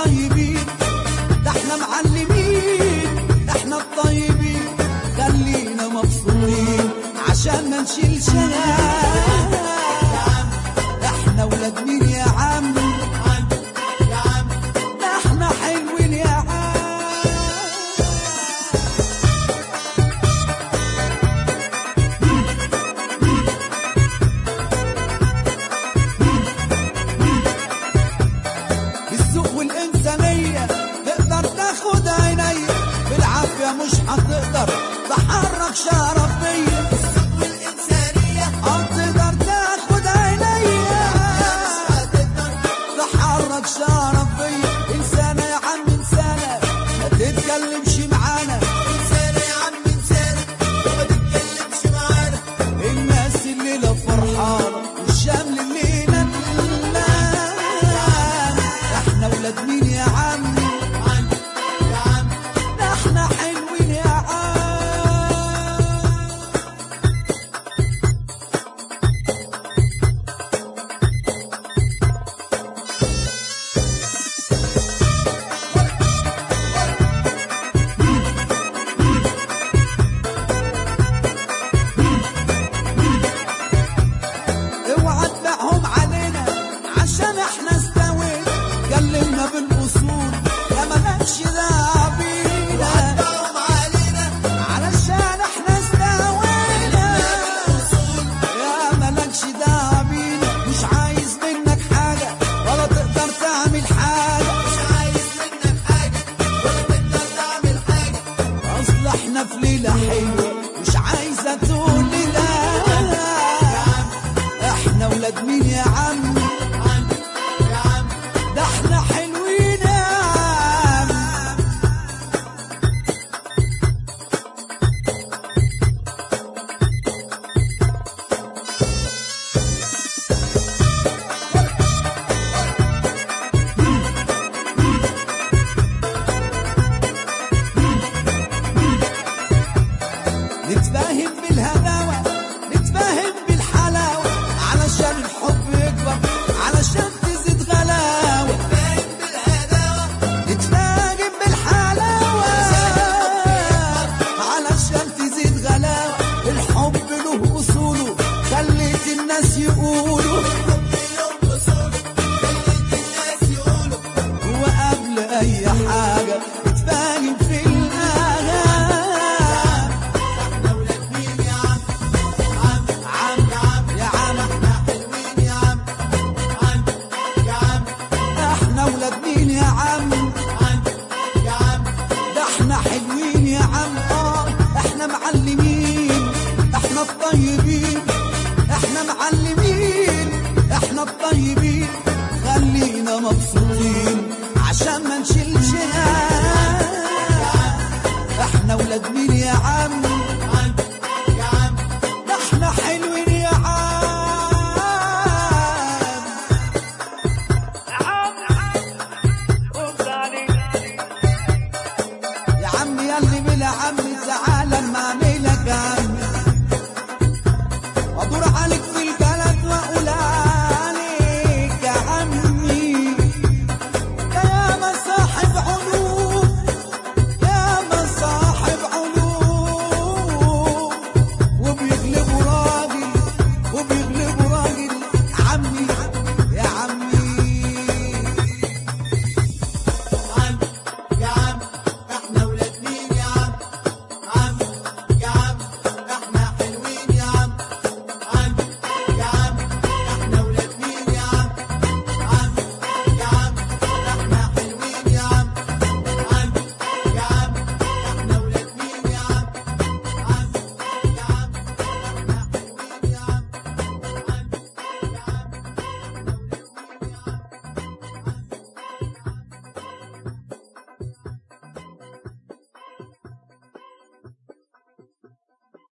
الطيبين ده احنا معلمين احنا الطيبين خلينا مبسوطين عشان ما نشيلش هم احنا ولاد مين يا عم ده احنا حلوين يا عم الذوق والإنسانية تقدر تاخد عينيا بالعافية مش هتقدر تحرك شرف بيا الذوق والإنسانية هتقدر تاخد عينيا تحرك شرف بيا إنسانة يا عم إنسانة ما تتكلمش معانا إنسانة يا عم إنسانة ما تتكلمش معانا الناس الليلة فرحانة والشمل الليلة دلان احنا ولاد مين يا عم ده احنا حلوين يا عم اوعى تبيعهم علينا عشان احنا استوينا كلمنا بالاصول يا مالكش دعوه بينا علشان احنا استوينا يا مالكش دعوه بينا مش عايز منك حاجه ولا تقدر تعمل حاجه مش عايز منك حاجه ولا تقدر تعمل حاجه اصل احنا في ليله حلوه مش عايزه تقول لي لا احنا ولاد مين يا عم ده احنا حلوين يا عم نتفاهم بالهداوة نتفاهم بالحلاوة علشان الحب يكبر علشان تزيد غلاوة نتفاهم بالحلاوة علشان تزيد غلاوة الحب له أصوله خليت الناس يقولوا وقبل أي حاجة نتفاهم في الأغاني يا عم احنا ولاد مين يا عم ده احنا حلوين يا عم اه احنا معلمين احنا الطيبين احنا معلمين احنا الطيبين خلينا مبسوطين عشان ما نشيلش هم. احنا ولاد مين يا عم